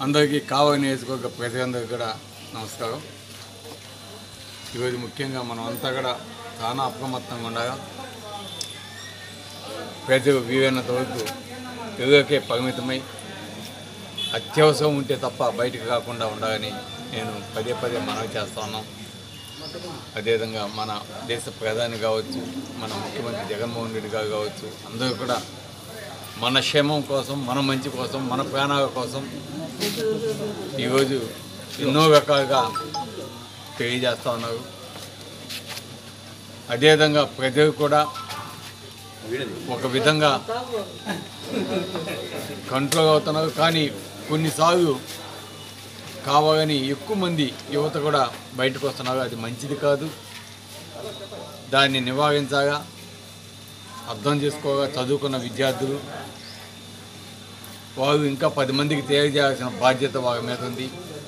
అందరికీ కావలి నియోజకవర్గ ప్రజలందరికీ కూడా నమస్కారం ఈరోజు ముఖ్యంగా మనం అంతా కూడా చాలా అప్రమత్తంగా ఉండగా ప్రజలు వీలైనంత వరకు ఎదురుకే పరిమితమై అత్యవసరం ఉంటే తప్ప బయటకు కాకుండా ఉండాలని నేను పదే పదే మనవి చేస్తా ఉన్నాం అదేవిధంగా మన దేశ ప్రధాని కావచ్చు మన ముఖ్యమంత్రి జగన్మోహన్ రెడ్డి గారు కావచ్చు అందరూ కూడా మన క్షేమం కోసం మన మంచి కోసం మన ప్రాణాల కోసం ఈరోజు ఎన్నో రకాలుగా తెలియజేస్తూ ఉన్నారు అదేవిధంగా ప్రజలు కూడా ఒక విధంగా కంట్రోల్ అవుతున్నారు కానీ కొన్నిసార్లు కావాలని ఎక్కువ మంది యువత కూడా బయటకు వస్తున్నారు అది మంచిది కాదు దాన్ని నివారించగా అర్థం చేసుకోగా చదువుకున్న విద్యార్థులు వారు ఇంకా పది మందికి తెలియజేయాల్సిన బాధ్యత వారి మీద ఉంది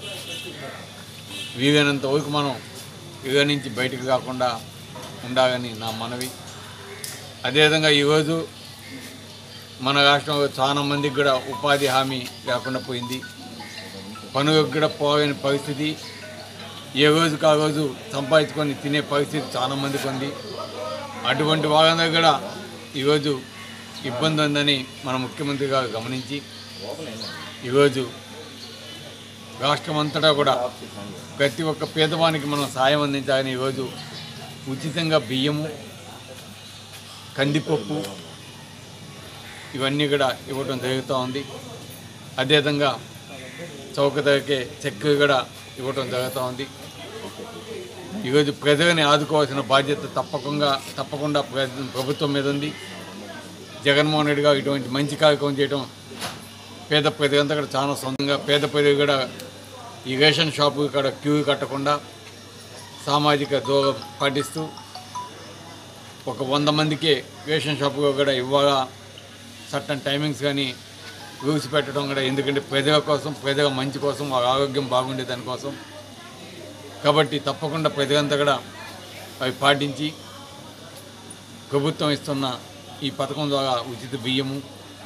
వీలైనంత వరకు మనం ఇళ్ళ నుంచి బయటకు కాకుండా ఉండాలని నా మనవి అదేవిధంగా ఈరోజు మన రాష్ట్రంలో చాలా మందికి కూడా ఉపాధి హామీ లేకుండా పోయింది పనులకు కూడా పోలేని పరిస్థితి ఏ రోజుకు ఆ రోజు సంపాదించుకొని తినే పరిస్థితి చాలా మందికి ఉంది అటువంటి వాళ్ళందరూ కూడా ఈరోజు ఇబ్బంది ఉందని మన ముఖ్యమంత్రి గారు గమనించి ఈరోజు రాష్ట్రం అంతటా కూడా ప్రతి ఒక్క పేదవానికి మనం సాయం అందించాలని ఈరోజు ఉచితంగా బియ్యము కందిపప్పు ఇవన్నీ కూడా ఇవ్వడం జరుగుతూ ఉంది అదేవిధంగా చౌక ధరకే చక్కెర కూడా ఇవ్వడం జరుగుతూ ఉంది ఈరోజు ప్రజలని ఆదుకోవాల్సిన బాధ్యత తప్పకుండా తప్పకుండా ప్ర- ప్రభుత్వం మీద ఉంది జగన్మోహన్ రెడ్డి గారు ఇటువంటి మంచి కార్యక్రమం చేయడం పేద ప్రజలంతా కూడా చాలా సొంతంగా పేద ప్రజలు కూడా ఈ రేషన్ షాపు ఇక్కడ క్యూ కట్టకుండా సామాజిక దూరం పాటిస్తూ ఒక వంద మందికి రేషన్ షాపు కూడా ఇవ్వగా సర్టన్ టైమింగ్స్ కానీ రూల్స్ పెట్టడం కూడా ఎందుకంటే ప్రజల కోసం ప్రజల మంచి కోసం వారి ఆరోగ్యం బాగుండే దానికోసం కాబట్టి తప్పకుండా ప్రజలంతా కూడా అవి పాటించి ప్రభుత్వం ఇస్తున్న ఈ పథకం ద్వారా ఉచిత బియ్యము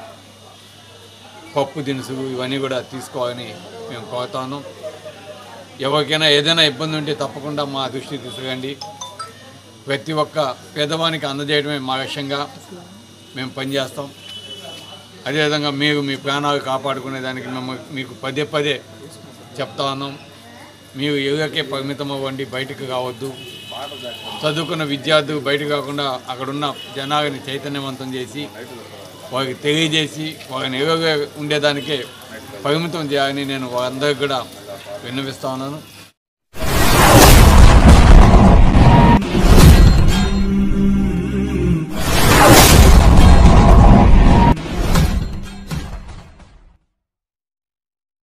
పప్పు దినుసులు ఇవన్నీ కూడా తీసుకోవాలని మేము కోరుతాను ఎవరికైనా ఏదైనా ఇబ్బంది ఉంటే తప్పకుండా మా దృష్టికి తీసుకురండి ప్రతి ఒక్క పేదవానికి అందజేయడమే మా లక్ష్యంగా మేము పనిచేస్తాం అదేవిధంగా మీరు మీ ప్రాణాలు కాపాడుకునే దానికి మేము మీకు పదే పదే చెప్తా ఉన్నాం మీరు ఎదుగకే పరిమితం అవ్వండి బయటకు కావద్దు చదువుకున్న విద్యార్థులు బయటకు కాకుండా అక్కడున్న జనాలని చైతన్యవంతం చేసి వారికి తెలియజేసి వారిని ఎదురుగా ఉండేదానికే పరిమితం చేయాలని నేను వారందరికీ కూడా విన్నవిస్తా ఉన్నాను